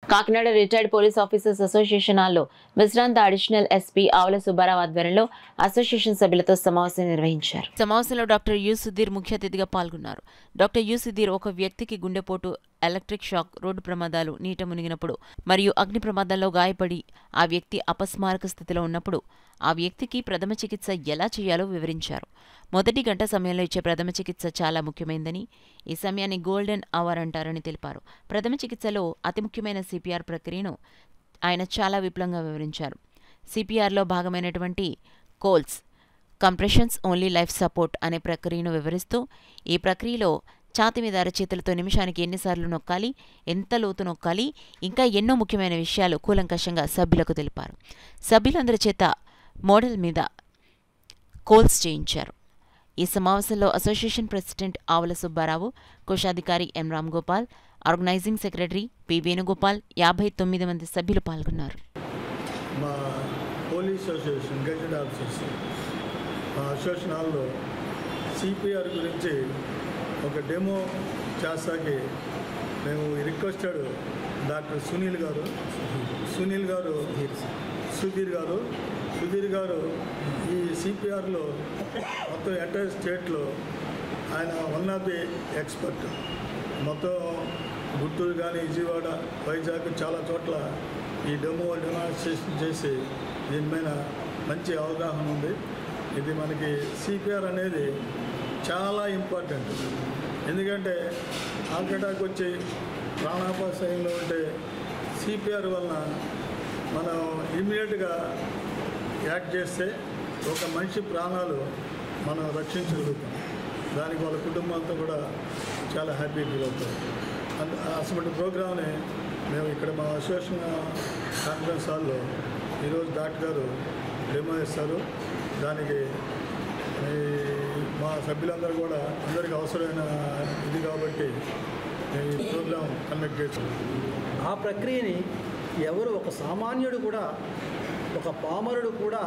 Kakinada retired police officers association హాల్లో విశ్రాంత additional SP ఆవుల సుబ్బారావు ఆధ్వర్యంలో అసోసియేషన్ సభ్యులతో సమావేశం నిర్వహించారు సమావేశంలో డాక్టర్ యు సుధీర్ ముఖ్య అతిథిగా పాల్గొన్నారు డాక్టర్ యు సుధీర్ ఒక వ్యక్తికి గుండెపోటు ఎలక్ట్రిక్ షాక్ రోడ్డు ప్రమాదాలు నీట మునిగినప్పుడు మరియు అగ్ని ప్రమాదాల్లో గాయపడి ఆ వ్యక్తి అపస్మారక స్థితిలో ఉన్నప్పుడు ఆ వ్యక్తికి ప్రథమ చికిత్స ఎలా చేయాలో వివరించారు మొదటి గంట సమయంలో ఇచ్చే ప్రథమ చికిత్స చాలా ముఖ్యమైనదని ఈ సమయాన్ని గోల్డెన్ అవర్ అంటారని తెలిపారు ప్రథమ చికిత్సలో అతి ముఖ్యమైన సిపిఆర్ ప్రక్రియను ఆయన చాలా విపులంగా వివరించారు సిపిఆర్లో భాగమైనటువంటి కోల్స్ కంప్రెషన్స్ ఓన్లీ లైఫ్ సపోర్ట్ అనే ప్రక్రియను వివరిస్తూ ఈ ప్రక్రియలో ఛాతి మీద అరచేతులతో నిమిషానికి ఎన్నిసార్లు నొక్కాలి ఎంత లోతు నొక్కాలి ఇంకా ఎన్నో ముఖ్యమైన విషయాలు కూలంకషంగా సభ్యులకు తెలిపారు సభ్యులందరి చేత మోడల్ మీద కోల్స్ చేయించారు ఈ సమావేశంలో అసోసియేషన్ ప్రెసిడెంట్ ఆవుల సుబ్బారావు కోశాధికారి M Ram Gopal organizing secretary P Venugopal యాభై తొమ్మిది మంది సభ్యులు పాల్గొన్నారు మా పోలీస్ అసోసియేషన్ గెజెట్ ఆఫీసర్స్ మా అసోసియేషన్ హాల్లో సిపిఆర్ గురించి ఒక డెమో చేస్తాకి మేము రిక్వెస్టెడ్ డాక్టర్ సునీల్ గారు సునీల్ గారు సుధీర్ గారు సుధీర్ గారు ఈ సిపిఆర్లో మొత్తం ఎంటైర్ స్టేట్లో ఆయన వన్ ఆఫ్ ది ఎక్స్పర్ట్ మొత్తం గుంటూరు కానీ విజయవాడ వైజాగ్ చాలా చోట్ల ఈ డెమో డెమాన్స్ట్రేషన్ చేసి దీని మీద మంచి అవగాహన ఉంది ఇది మనకి సిపిఆర్ అనేది చాలా ఇంపార్టెంట్ ఎందుకంటే హార్ట్ అటాక్ వచ్చి ప్రాణాపాశయంలో ఉంటే సిపిఆర్ వలన మనం ఇమ్మీడియట్గా యాక్ట్ చేస్తే ఒక మనిషి ప్రాణాలు మనం రక్షించగలుగుతాం దానికి వాళ్ళ కుటుంబంతో కూడా చాలా హ్యాపీ ఫీల్ అవుతాం అందు అటువంటి ప్రోగ్రామ్ని మేము ఇక్కడ మా అసోసియేషన్ కాన్ఫరెన్స్ హాల్లో ఈరోజు డాక్టర్ గారు డెమో ఇస్తారు దానికి ఈ మా సభ్యులందరూ కూడా అందరికీ అవసరమైన ఇది కాబట్టి ఈ ప్రోగ్రామ్ కండక్ట్ చేస్తాం ఆ ప్రక్రియని ఎవరు ఒక సామాన్యుడు కూడా ఒక పామరుడు కూడా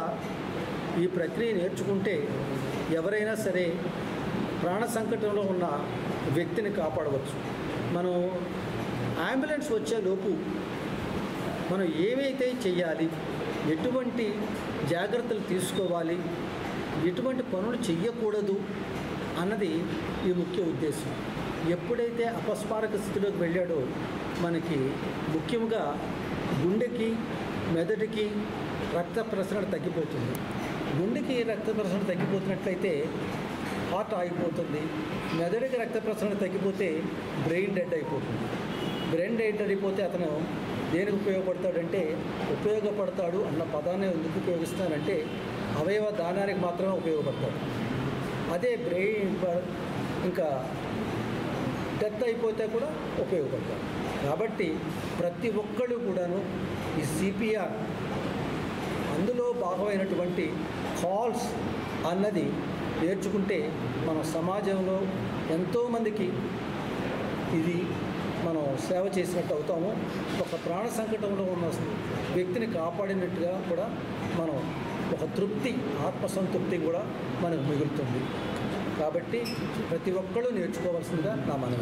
ఈ ప్రక్రియ నేర్చుకుంటే ఎవరైనా సరే ప్రాణ సంకటంలో ఉన్న వ్యక్తిని కాపాడవచ్చు మనం అంబులెన్స్ వచ్చే లోపు మనం ఏవైతే చేయాలి ఎటువంటి జాగ్రత్తలు తీసుకోవాలి ఎటువంటి పనులు చెయ్యకూడదు అన్నది ఈ ముఖ్య ఉద్దేశం ఎప్పుడైతే అపస్మారక స్థితిలోకి వెళ్ళాడో మనకి ముఖ్యంగా గుండెకి మెదడుకి రక్త ప్రసరణ తగ్గిపోతుంది గుండెకి రక్త ప్రసరణ తగ్గిపోతున్నట్లయితే హార్ట్ ఆగిపోతుంది మెదడుకి రక్త ప్రసరణ తగ్గిపోతే బ్రెయిన్ డెడ్ అయిపోతుంది బ్రెయిన్ డెడ్ అయిపోతే అతను దేనికి ఉపయోగపడతాడంటే ఉపయోగపడతాడు అన్న పదాన్ని ఎందుకు ఉపయోగిస్తానంటే అవయవ దానానికి మాత్రమే ఉపయోగపడతాడు అదే బ్రెయిన్ ప- ఇంకా డెత్ అయిపోతే కూడా ఉపయోగపడతాడు కాబట్టి ప్రతి ఒక్కళ్ళు కూడాను ఈ సిపిఆర్ అందులో భాగమైనటువంటి కాల్స్ అన్నది నేర్చుకుంటే మన సమాజంలో ఎంతోమందికి ఇది మనం సేవ చేసినట్టు అవుతాము ఒక ప్రాణ సంకటంలో ఉన్న వ్యక్తిని కాపాడినట్టుగా కూడా మనం ఒక తృప్తి ఆత్మసంతృప్తి కూడా మనకు మిగులుతుంది కాబట్టి ప్రతి ఒక్కరూ నేర్చుకోవాల్సిందిగా నా మనవి